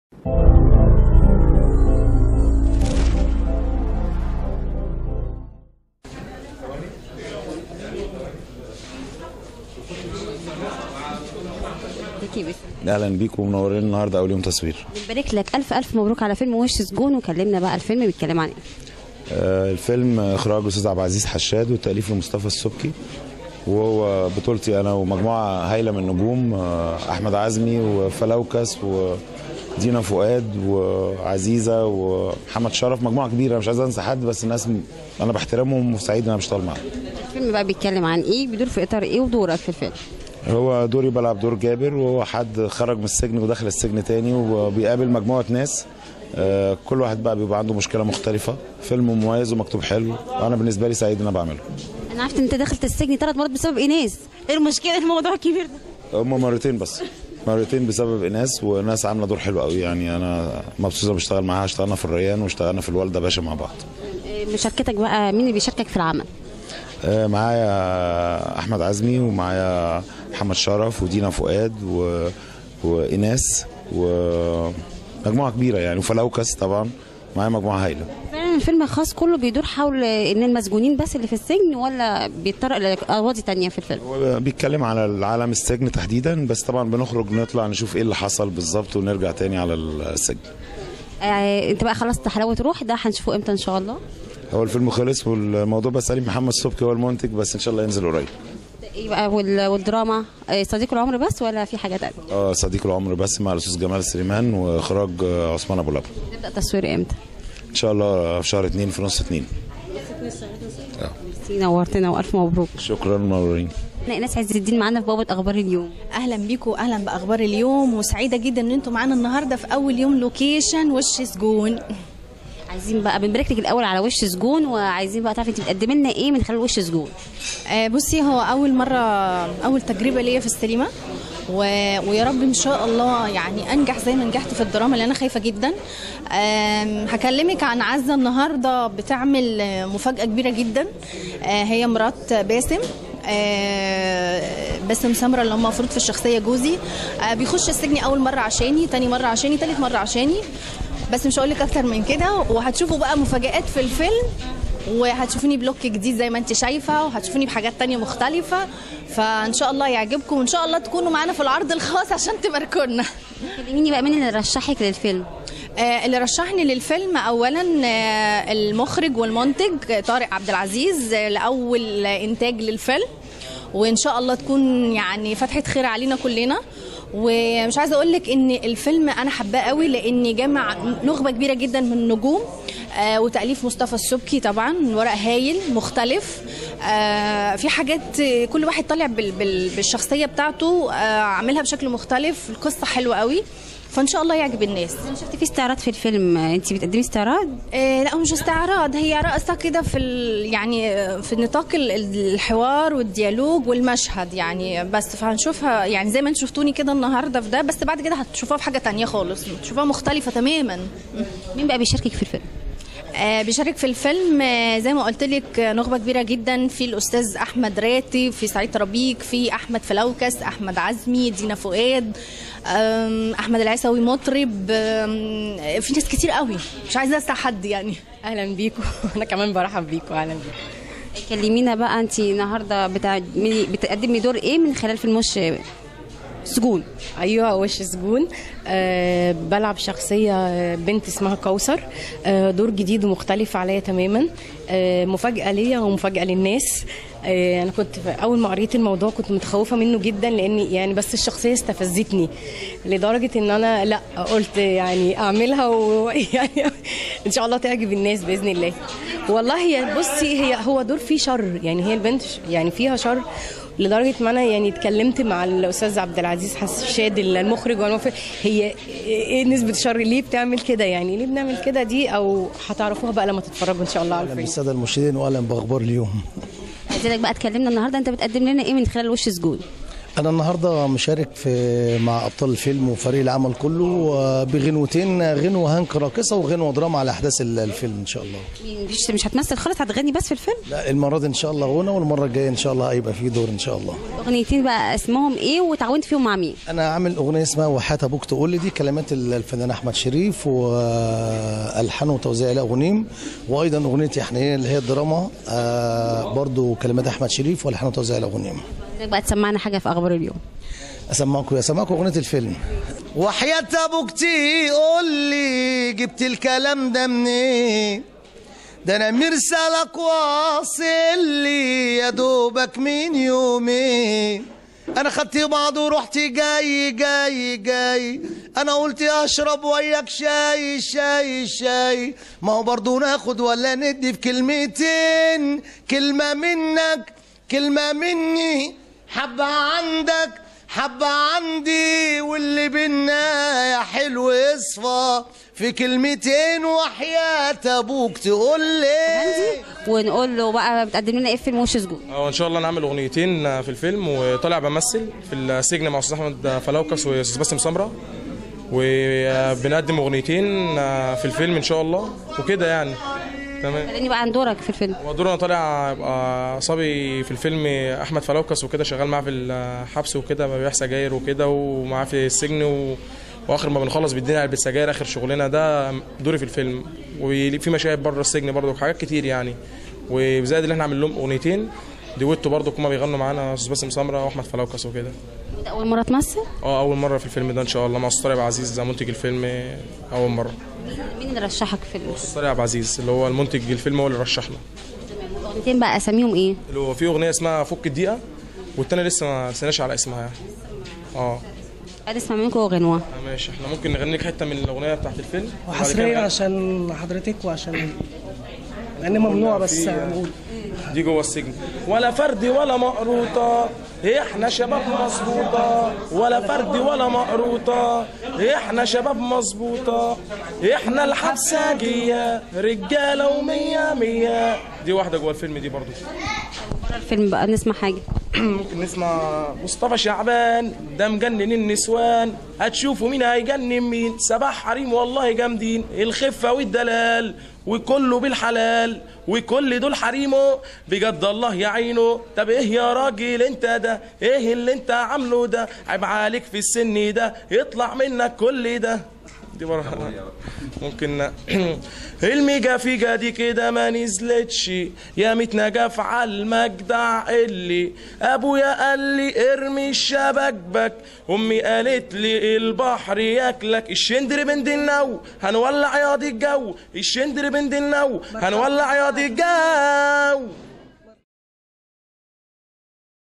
بيكي بس اهلا بيكم منورين النهارده اول يوم تصوير بنبارك لك الف الف مبروك على فيلم وش سجون وكلمنا بقى الفيلم بيتكلم عن ايه آه الفيلم اخراج الاستاذ عبد العزيز حشاد وتاليف لمصطفى السبكي وهو بطولتي انا ومجموعه هايله من النجوم آه احمد عزمي وفلوكس ودينا فؤاد وعزيزه ومحمد شرف مجموعه كبيره مش عايز انسى حد بس الناس م- انا بحترمهم وسعيد ان انا بشتغل معاهم الفيلم بقى بيتكلم عن ايه بيدور في اطار ايه ودورك في الفيلم هو دوري بلعب دور جابر وهو حد خرج من السجن ودخل السجن تاني وبيقابل مجموعة ناس آه، كل واحد بقى بيبقى عنده مشكلة مختلفة فيلم مميز ومكتوب حلو وأنا بالنسبة لي سعيد إن أنا بعمله انا عرفت ان انت دخلت السجن ثلاث مرات بسبب ايناس ايه المشكله الموضوع الكبير ده هما مرتين بس مرتين بسبب إناس وناس عاملة دور حلو قوي يعني أنا مبسوط بشتغل معاها اشتغلنا في الريان واشتغلنا في الوالدة باشا مع بعض إيه مشاركتك بقى مين اللي بيشاركك في العمل آه، معايا احمد عزمي ومعايا محمد شرف ودينا فؤاد و... وإناس ومجموعة كبيرة يعني وفلوكس طبعا معايا مجموعة هايلة فعلا الفيلم خاص كله بيدور حول ان المسجونين بس اللي في السجن ولا بيتطرق لقواضي تانية في الفيلم هو بيتكلم على العالم السجن تحديدا بس طبعا بنخرج نطلع نشوف ايه اللي حصل بالظبط ونرجع تاني على السجن آه انت بقى خلصت حلاوه روح ده هنشوفه امتى ان شاء الله هو الفيلم خلص والموضوع بس سليم محمد صبحي هو المنتج بس ان شاء الله ينزل قريب ايه بقى وال- والدراما آه، صديق العمر بس ولا في حاجه تانية اه صديق العمر بس مع الاستاذ جمال سليمان واخراج آه، عثمان ابو لبن نبدا تصوير امتى ان شاء الله في شهر اتنين في نص اتنين آه. نورتنا والف مبروك شكرا منورين احنا ايناس عز الدين معانا في بوابه اخبار اليوم اهلا بيكم اهلا باخبار اليوم وسعيده جدا ان انتم معانا النهارده في اول يوم لوكيشن وش سجون عايزين بقى بنبارك لك الاول على وش سجون وعايزين بقى تعرفي انت بتقدمي لنا ايه من خلال وش سجون آه بصي هو اول مره اول تجربه ليا في السينما و... ويا رب ان شاء الله يعني انجح زي ما نجحت في الدراما اللي انا خايفه جدا آم، هكلمك عن عزه النهارده بتعمل آه، مفاجاه كبيره جدا آه، هي مرات باسم آه، باسم سمره اللي هم المفروض في الشخصيه جوزي آه، بيخش السجن اول مره عشاني تاني مره عشاني تالت مره عشاني بس مش هقول لك اكتر من كده وهتشوفوا بقى مفاجآت في الفيلم وهتشوفوني بلوك جديد زي ما انت شايفه وهتشوفوني بحاجات تانية مختلفة فان شاء الله يعجبكم وان شاء الله تكونوا معانا في العرض الخاص عشان تباركونا كلميني بقى مين اللي رشحك للفيلم آه، اللي رشحني للفيلم اولا آه، المخرج والمنتج آه، طارق عبد العزيز آه، لاول آه، انتاج للفيلم وان شاء الله تكون يعني فتحه خير علينا كلنا ومش عايزه اقول لك ان الفيلم انا حباه قوي لان جمع نخبه كبيره جدا من النجوم آه وتاليف مصطفى السبكي طبعا ورق هايل مختلف آه في حاجات آه، كل واحد طالع بال بال بالشخصيه بتاعته آه عاملها بشكل مختلف القصه حلوه قوي فان شاء الله يعجب الناس انا شفت في استعراض في الفيلم انت بتقدمي استعراض آه لا مش استعراض هي رقصة كده في ال يعني آه، في نطاق ال- الحوار والديالوج والمشهد يعني بس فهنشوفها يعني زي ما انتوا شفتوني كده النهارده في ده بس بعد كده هتشوفوها في حاجة تانية خالص هتشوفوها مختلفة تماما مين بقى بيشاركك في الفيلم آه، بيشارك في الفيلم آه، زي ما قلت لك آه، نخبه كبيره جدا في الاستاذ احمد راتب في سعيد ربيك في احمد فلوكس احمد عزمي دينا فؤاد آم، احمد العيسوي مطرب آم، في ناس كتير قوي مش عايزه انسى حد يعني اهلا بيكم انا كمان برحب بيكم اهلا بيكم كلمينا بقى انت النهارده بتعملي بتقدمي دور ايه من خلال فيلم وش سجون ايوه وش سجون أه بلعب شخصيه آه، بنت اسمها كوثر أه دور جديد ومختلف عليا تماما أه مفاجاه ليا ومفاجاه للناس أه انا كنت في- اول ما قريت الموضوع كنت متخوفه منه جدا لاني يعني بس الشخصيه استفزتني لدرجه ان انا لا قلت يعني اعملها ويعني ان شاء الله تعجب الناس باذن الله والله هي بصي هي هو دور فيه شر يعني هي البنت ش- يعني فيها شر لدرجه ما انا يعني اتكلمت مع الاستاذ عبد العزيز حشاد المخرج والمخرج هي ايه نسبه الشر ليه بتعمل كده يعني ليه بنعمل كده دي او هتعرفوها بقى لما تتفرجوا ان شاء الله على اهلا الفيلم بالساده المرشدين واهلا باخبار اليوم عايزينك بقى تكلمنا النهارده انت بتقدم لنا ايه من خلال وش سجون أنا النهاردة مشارك في مع أبطال الفيلم وفريق العمل كله آه، بغنوتين غنوة هانك راقصة وغنوة دراما على أحداث ال- الفيلم إن شاء الله مش مش هتمثل خالص هتغني بس في الفيلم لا المرة دي إن شاء الله غنى والمرة الجاية إن شاء الله هيبقى فيه دور إن شاء الله اغنيتين بقى اسمهم ايه وتعاونت فيهم مع مين أنا عامل أغنية اسمها وحات أبوك تقول لي دي كلمات ال- الفنان أحمد شريف وألحان وتوزيع علاء غنيم وأيضا أغنية يحنين اللي هي الدراما آه، برضو كلمات أحمد شريف وألحان وتوزيع علاء غنيم عايزك بقى تسمعنا حاجه في اخبار اليوم اسمعكم اسمعكم اغنيه الفيلم وحياة ابوك تقول لي جبت الكلام ده منين ده انا مرسلك واصل لي يا دوبك من يومين انا خدت بعض ورحت جاي جاي جاي انا قلت اشرب وياك شاي شاي شاي ما هو برضه ناخد ولا ندي في كلمتين كلمه منك كلمه مني حبه عندك حبة عندي واللي بينا يا حلو يصفى في كلمتين وحياة ابوك تقول لي ونقول له بقى بتقدم لنا ايه في فيلم وش سجون اه ان شاء الله نعمل اغنيتين في الفيلم وطالع بمثل في السجن مع استاذ احمد فلوكس واستاذ باسم سمره وبنقدم اغنيتين في الفيلم ان شاء الله وكده يعني تمام كلمني بقى عن دورك في الفيلم هو دور انا طالع ابقى صبي في الفيلم احمد فلوكس وكده شغال معاه في الحبس وكده ببيع سجاير وكده ومعاه في السجن و... واخر ما بنخلص بيدينا علبه سجاير اخر شغلنا ده دوري في الفيلم وفي مشاهد بره السجن برضه حاجات كتير يعني وزائد اللي احنا عامل لهم اغنيتين دويتو برضه هما بيغنوا معانا استاذ باسم سمره واحمد فلوكس وكده وده اول مره تمثل اه اول مره في الفيلم ده ان شاء الله مع استاذ طارق عبد العزيز منتج الفيلم اول مره مين اللي رشحك في الفيلم استاذ طارق عبد العزيز اللي هو المنتج الفيلم هو اللي رشحنا الاغنيتين بقى اساميهم ايه اللي هو في اغنيه اسمها فك الدقيقه والتانيه لسه ما سناش على اسمها يعني اه عايز اسمع منكم غنوه آه، ماشي احنا ممكن نغني لك حته من الاغنيه بتاعت الفيلم وبعد كده وحصرية نغني. عشان حضرتك وعشان لان ممنوع بس في- نقول دي جوه السجن ولا فرد ولا مقروطة احنا شباب مظبوطة ولا فرد ولا مقروطة احنا شباب مظبوطة احنا الحبساجية رجالة ومية مية دي واحدة جوه الفيلم دي برضو بره الفيلم بقى نسمع حاجه ممكن نسمع مصطفى شعبان ده مجنن النسوان هتشوفوا مين هيجنن مين سبع حريم والله جامدين الخفة والدلال وكله بالحلال وكل دول حريمه بجد الله يعينه طب ايه يا راجل انت ده ايه اللي انت عامله ده عيب عليك في السن ده يطلع منك كل ده دي بره ممكن الميجا فيجا دي كده ما نزلتش يا متنجف على المجدع اللي ابويا قال لي ارمي الشبك بك امي قالت لي البحر ياكلك الشندر بند النو هنولع ياض الجو الشندر بند النو هنولع ياض الجو